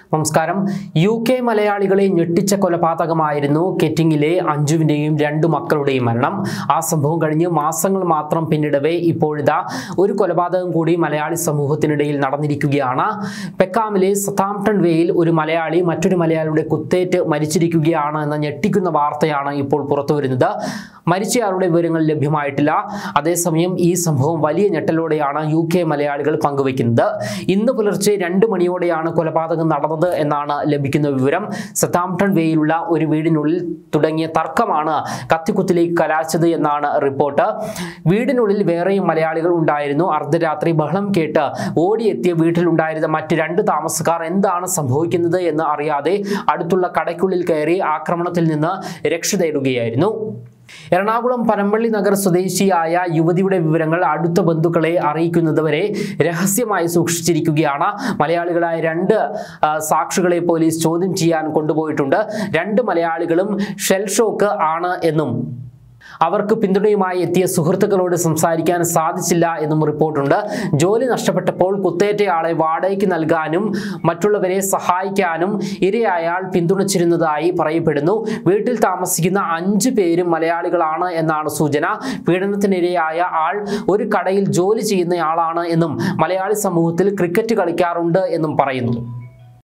നമസ്കാരം U K മലയാളികളെ ഞെട്ടിച്ച കൊലപാതകമായിരുന്നു കെറ്റിങ്ങിലെ അഞ്ജുവിൻ്റെയും രണ്ടു മക്കളുടെയും മരണം ആ സംഭവം കഴിഞ്ഞ് മാസങ്ങൾ മാത്രം പിന്നിടവേ ഇപ്പോഴിതാ ഒരു കൊലപാതകം കൂടി മലയാളി സമൂഹത്തിനിടയിൽ നടന്നിരിക്കുകയാണ് പെക്കാമിലെ സതാംപ്ടൺ വേയിൽ ഒരു മലയാളി മറ്റൊരു മലയാളിയുടെ കുത്തേറ്റ് മരിച്ചിരിക്കുകയാണ് എന്ന ഞെട്ടിക്കുന്ന വാർത്തയാണ് ഇപ്പോൾ പുറത്തുവരുന്നത് മരിച്ചയാളുടെ വിവരങ്ങൾ ലഭ്യമായിട്ടില്ല അതേസമയം ഈ സംഭവം വലിയ ഞെട്ടലോടെയാണ് യു കെ മലയാളികൾ പങ്കുവയ്ക്കുന്നത് ഇന്ന് പുലർച്ചെ രണ്ട് മണിയോടെയാണ് കൊലപാതകം നടന്നത് എന്നാണ് ലഭിക്കുന്ന വിവരം സതാംപ്ടൺ വേയിലുള്ള ഒരു വീടിനുള്ളിൽ തുടങ്ങിയ തർക്കമാണ് കത്തിക്കുത്തിലേക്ക് കലാശത് എന്നാണ് റിപ്പോർട്ട് വീടിനുള്ളിൽ വേറെയും മലയാളികൾ ഉണ്ടായിരുന്നു അർദ്ധരാത്രി ബഹളം കേട്ട് ഓടിയെത്തിയ വീട്ടിലുണ്ടായിരുന്ന മറ്റ് രണ്ട് താമസക്കാർ എന്താണ് സംഭവിക്കുന്നത് എന്ന് അറിയാതെ അടുത്തുള്ള കടയ്ക്കുള്ളിൽ കയറി ആക്രമണത്തിൽ നിന്ന് രക്ഷ തേടുകയായിരുന്നു എറണാകുളം പനമ്പള്ളി നഗർ സ്വദേശിയായ യുവതിയുടെ വിവരങ്ങൾ അടുത്ത ബന്ധുക്കളെ അറിയിക്കുന്നതുവരെ രഹസ്യമായി സൂക്ഷിച്ചിരിക്കുകയാണ് മലയാളികളായ രണ്ട് ആ, സാക്ഷികളെ പോലീസ് ചോദ്യം ചെയ്യാൻ കൊണ്ടുപോയിട്ടുണ്ട് രണ്ട് മലയാളികളും ഷെൽ ഷോക്ക് ആണ് എന്നും അവർക്ക് പിന്തുണയുമായി എത്തിയ സുഹൃത്തുക്കളോട് സംസാരിക്കാൻ സാധിച്ചില്ല എന്നും റിപ്പോർട്ടുണ്ട് ജോലി നഷ്ടപ്പെട്ടപ്പോൾ കുത്തേറ്റയാളെ വാടകയ്ക്ക് നൽകാനും മറ്റുള്ളവരെ സഹായിക്കാനും ഇരയായാൾ പിന്തുണച്ചിരുന്നതായി പറയപ്പെടുന്നു വീട്ടിൽ താമസിക്കുന്ന അഞ്ചു പേരും മലയാളികളാണ് എന്നാണ് സൂചന പീഡനത്തിനിരയായ ആൾ ഒരു കടയിൽ ജോലി ചെയ്യുന്നയാളാണ് എന്നും മലയാളി സമൂഹത്തിൽ ക്രിക്കറ്റ് കളിക്കാറുണ്ട് എന്നും പറയുന്നു